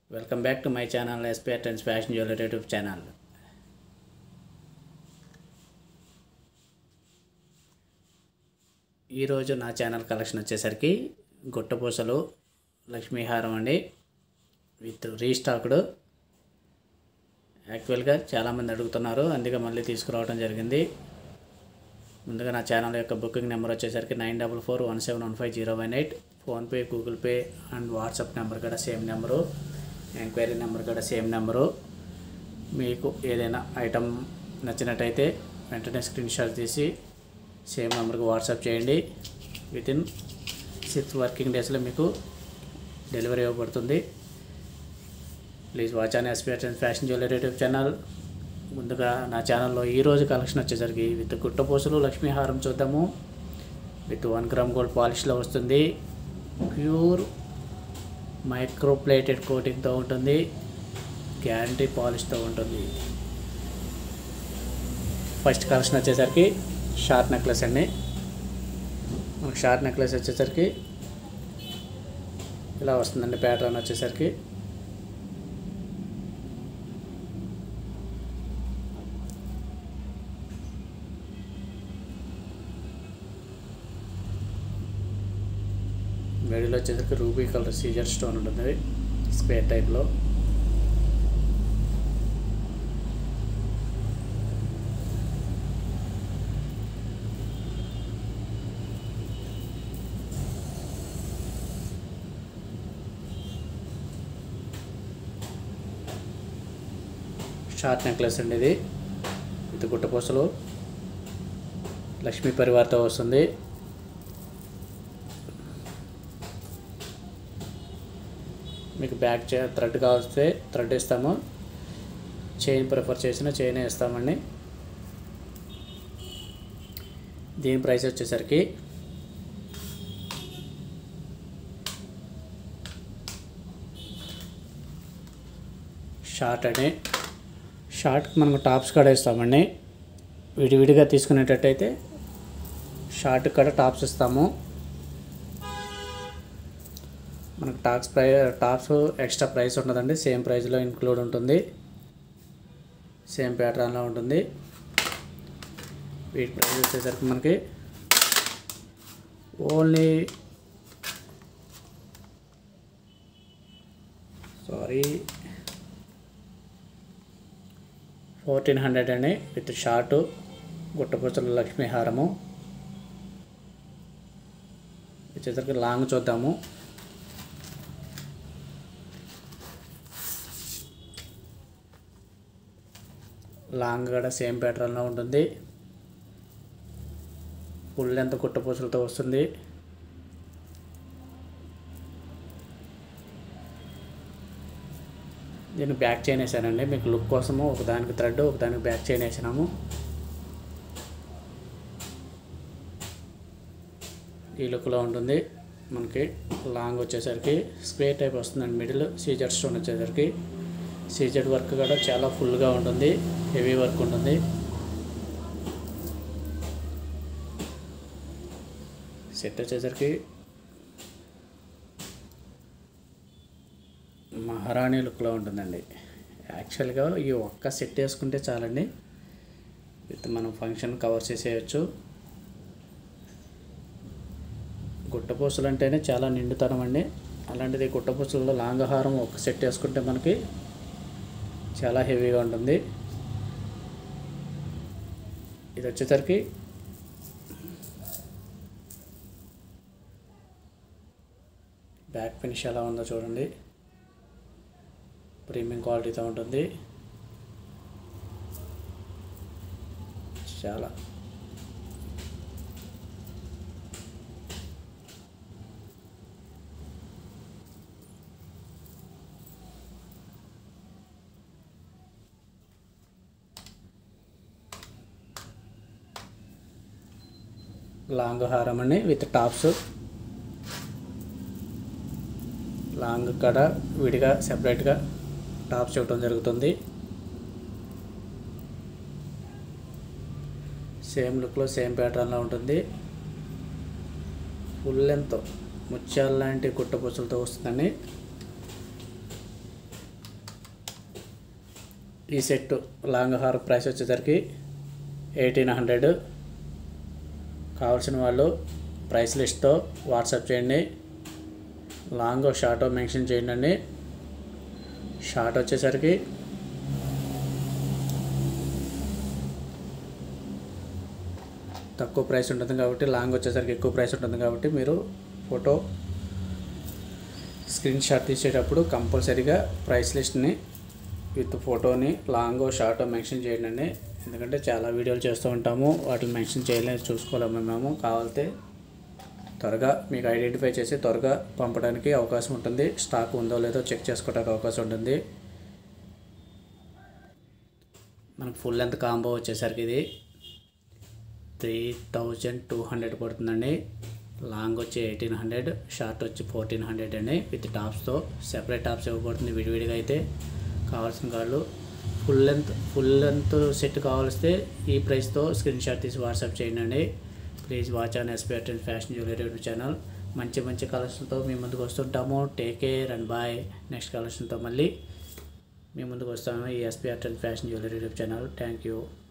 welcome back to my channel SPR trends fashion jewellery YouTube channel ఈరోజు నా channel collection వచ్చేసరికి గుట్టపూసలు లక్ష్మీహారం అండి with restocked యాక్చువల్గా చాలామంది అడుగుతున్నారు అందుకే మళ్ళీ తీసుకురావడం జరిగింది ముందుగా నా ఛానల్ యొక్క బుకింగ్ నెంబర్ వచ్చేసరికి nine double four one seven one five zero one eight PhonePe Google Pay and WhatsApp number కూడా సేమ్ నెంబరు ఎంక్వైరీ నెంబర్ కూడా సేమ్ నెంబరు మీకు ఏదైనా ఐటమ్ నచ్చినట్టయితే వెంటనే స్క్రీన్ షాట్ తీసి సేమ్ నెంబర్కి వాట్సాప్ చేయండి విత్ ఇన్ సిక్స్ వర్కింగ్ డేస్లో మీకు డెలివరీ ఇవ్వబడుతుంది ప్లీజ్ వాచ్ అని SPR fashion jewellery YouTube channel ముందుగా నా ఛానల్లో ఈరోజు కలెక్షన్ వచ్చేసరికి విత్ గుట్టపూసలు లక్ష్మీహారం చూద్దాము విత్ వన్ గ్రామ్ గోల్డ్ పాలిష్లో వస్తుంది ప్యూర్ మైక్రో ప్లేటెడ్ కోటింగ్తో ఉంటుంది గ్యారంటీ పాలిష్తో ఉంటుంది ఫస్ట్ కలెక్షన్ వచ్చేసరికి షార్ట్ నెక్లెస్ అండి మనకు షార్ట్ నెక్లెస్ వచ్చేసరికి ఇలా వస్తుందండి ప్యాటర్న్ వచ్చేసరికి మిడిల్ వచ్చేసరికి రూబీ కలర్ సీజర్ స్టోన్ ఉంటుంది స్క్వేర్ టైప్లో షార్ట్ నెక్లెస్ అండి ఇది ఇది గుట్టపూసలు లక్ష్మీ పరివార్తో వస్తుంది మీకు బ్యాక్ చే థ్రెడ్ కావస్తే థ్రెడ్ ఇస్తాము చైన్ ప్రిఫర్ చేసిన చైన్ ఇస్తామండి దీని ప్రైస్ వచ్చేసరికి షార్ట్ అని షార్ట్ మనకు టాప్స్ కూడా ఇస్తామండి విడివిడిగా తీసుకునేటట్టయితే షార్ట్ కూడా టాప్స్ ఇస్తాము మనకు టాప్స్ ప్రై టాప్స్ ఎక్స్ట్రా ప్రైస్ ఉండదండి సేమ్ ప్రైస్లో ఇంక్లూడ్ ఉంటుంది సేమ్ ప్యాటర్న్లో ఉంటుంది వీటి ప్రైస్ వచ్చేసరికి మనకి ఓన్లీ సారీ ఫోర్టీన్ హండ్రెడ్ అండి విత్ షార్టు గుట్టపూసల లక్ష్మీ హారము వచ్చేసరికి లాంగ్ చూద్దాము లాంగ్ కూడా సేమ్ ప్యాటర్న్లో ఉంటుంది ఫుల్ ఎంత కుట్టపూసలతో వస్తుంది దీన్ని బ్యాక్ చైన్ వేసానండి మీకు లుక్ కోసము ఒకదానికి థ్రెడ్ ఒకదానికి బ్యాక్ చైన్ వేసినాము ఈ లుక్లో ఉంటుంది మనకి లాంగ్ వచ్చేసరికి స్క్వేర్ టైప్ వస్తుందండి మిడిల్ సీజర్ స్టోన్ వచ్చేసరికి సీజెడ్ వర్క్ కూడా చాలా ఫుల్గా ఉంటుంది హెవీ వర్క్ ఉంటుంది సెట్ వచ్చేసరికి మహారాణి లుక్లో ఉంటుందండి యాక్చువల్గా ఈ ఒక్క సెట్ వేసుకుంటే చాలండి విత్ మనం ఫంక్షన్ కవర్ చేసేయచ్చు గుట్టపూసలు అంటేనే చాలా నిండుతనం అండి అలాంటిది గుట్టపూసలలో లాంగ్ హారం ఒక సెట్ వేసుకుంటే మనకి చాలా హెవీగా ఉంటుంది ఇది వచ్చేసరికి బ్యాక్ ఫినిష్ ఎలా ఉందో చూడండి ప్రీమియం క్వాలిటీతో ఉంటుంది చాలా లాంగ్ హారం అండి విత్ టాప్స్ లాంగ్ కడ విడిగా సెపరేట్గా టాప్స్ ఇవ్వడం జరుగుతుంది సేమ్ లుక్లో సేమ్ ప్యాటర్న్లో ఉంటుంది ఫుల్ లెంత్ ముత్యాల లాంటి కుట్టపూసలతో వస్తుందండి ఈ సెట్ లాంగ్ హార్ ప్రైస్ వచ్చేసరికి ఎయిటీన్ హండ్రెడ్ కావాల్సిన వాళ్ళు ప్రైస్ లిస్ట్తో వాట్సాప్ చేయండి లాంగ్ షార్ట్ మెన్షన్ చేయండి అండి షార్ట్ వచ్చేసరికి తక్కువ ప్రైస్ ఉంటుంది కాబట్టి లాంగ్ వచ్చేసరికి ఎక్కువ ప్రైస్ ఉంటుంది కాబట్టి మీరు ఫోటో స్క్రీన్ షాట్ తీసేటప్పుడు కంపల్సరీగా ప్రైస్ లిస్ట్ని విత్ ఫోటోని లాంగ్ షార్ట్ మెన్షన్ చేయండి అండి ఎందుకంటే చాలా వీడియోలు చేస్తూ ఉంటాము వాటిని మెన్షన్ చేయలేదు చూసుకోలేము మేము కావాలితే త్వరగా మీకు ఐడెంటిఫై చేసి త్వరగా పంపడానికి అవకాశం ఉంటుంది స్టాక్ ఉందో లేదో చెక్ చేసుకోవడానికి అవకాశం ఉంటుంది మనకు ఫుల్ లెంత్ కాంబో వచ్చేసరికి ఇది త్రీ థౌజండ్ టూ హండ్రెడ్ పడుతుందండి లాంగ్ వచ్చి ఎయిటీన్ హండ్రెడ్ షార్ట్ వచ్చి ఫోర్టీన్ హండ్రెడ్ అండి విత్ టాప్స్తో సెపరేట్ టాప్స్ ఇవ్వబడుతుంది విడివిడిగా అయితే కావాల్సిన వాళ్ళు full length full length set కావాల్స్తే ఈ ప్రైస్తో స్క్రీన్ షాట్ తీసి వాట్సాప్ చేయండి please watch on SP attend fashion jewellery YouTube channel మంచి మంచి కలెక్షన్తో మీ ముందుకు వస్తుంటాము take care and bye next కలెక్షన్తో మళ్ళీ మీ ముందుకు వస్తాము ఈ SP attend fashion jewellery YouTube channel thank you